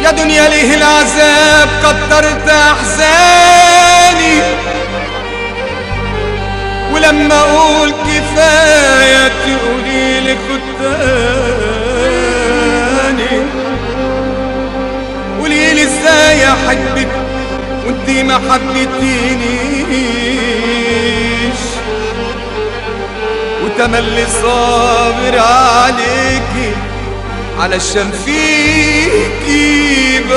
يا دنيا ليه العذاب كترت احزاني ولما اقول كفايه تقولي لي تاني قولي لي ازاي احبك وانتي ما حبيتينيش وتملي صابر عليكي علشان فيكي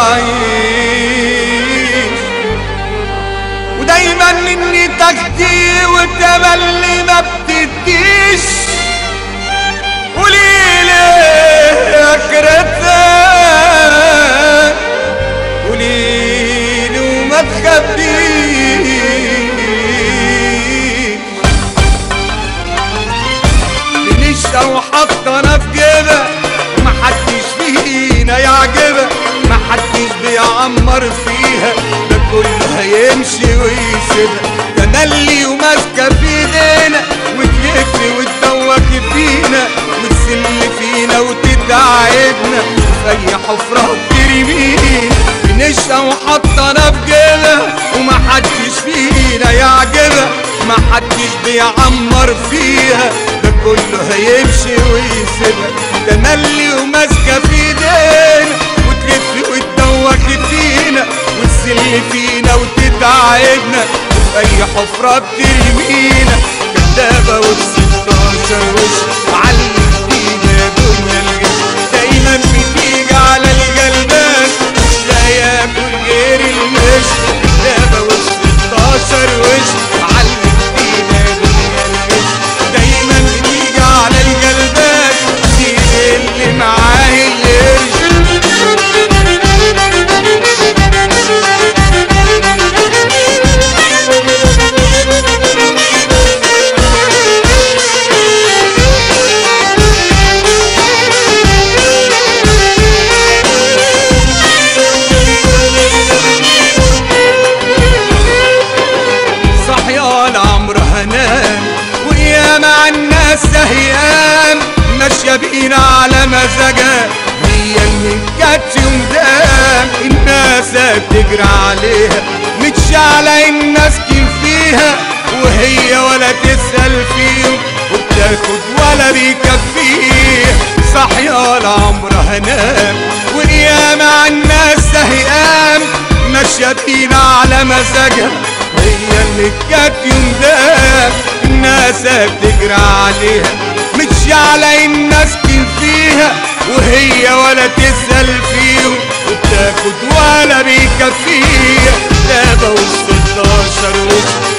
بعيش ودايما مني تاخدي وتملي ما بتديش قوليلي اخرتك قوليلي وما تخبيش بنشا وحطنا في جيبك محدش فينا يعجبك محدش بيعمر فيها ده كله هيمشي ويسيبها تملي وماسكه في ايدينا وتلف وتدوخ فينا وتسل فينا وتتعبنا في اي حفره ترمينا بنشا وحطنا في جيبها ومحدش فينا يعجبها محدش بيعمر فيها ده كله هيمشي ويسيبها تملي وماسكه في ايدينا وتلف وتدوخ فينا وتسل فينا وتتعبنا وفي اي حفره بترمينا كدابه وبستاشر وش معلم فينا يا دنيا الجد دايما بتيجي على الجلبان مش لاقي اكل غير المش كدابه وبستاشر وش معلم فينا يا دنيا الجد دايما بتيجي على الجلبان سيب اللي معاه القرش صحيا العمر هنام ويا مع الناس سهيان ماشية بينا على مزاجها هي اللي جت يوم دام الناس بتجري عليها متشعلة الناس كيف فيها وهي ولا تسأل فيهم وبتاخد ولا بيكفيها صحيا العمر هنام ويا مع الناس سهيان ماشية بينا على مزاجها هي اللي جت يوم ده الناس بتجري عليها متشعلة الناس كين فيها وهي ولا تسأل فيهم وبتاخد ولا بيكفيها تابة والستاشر وش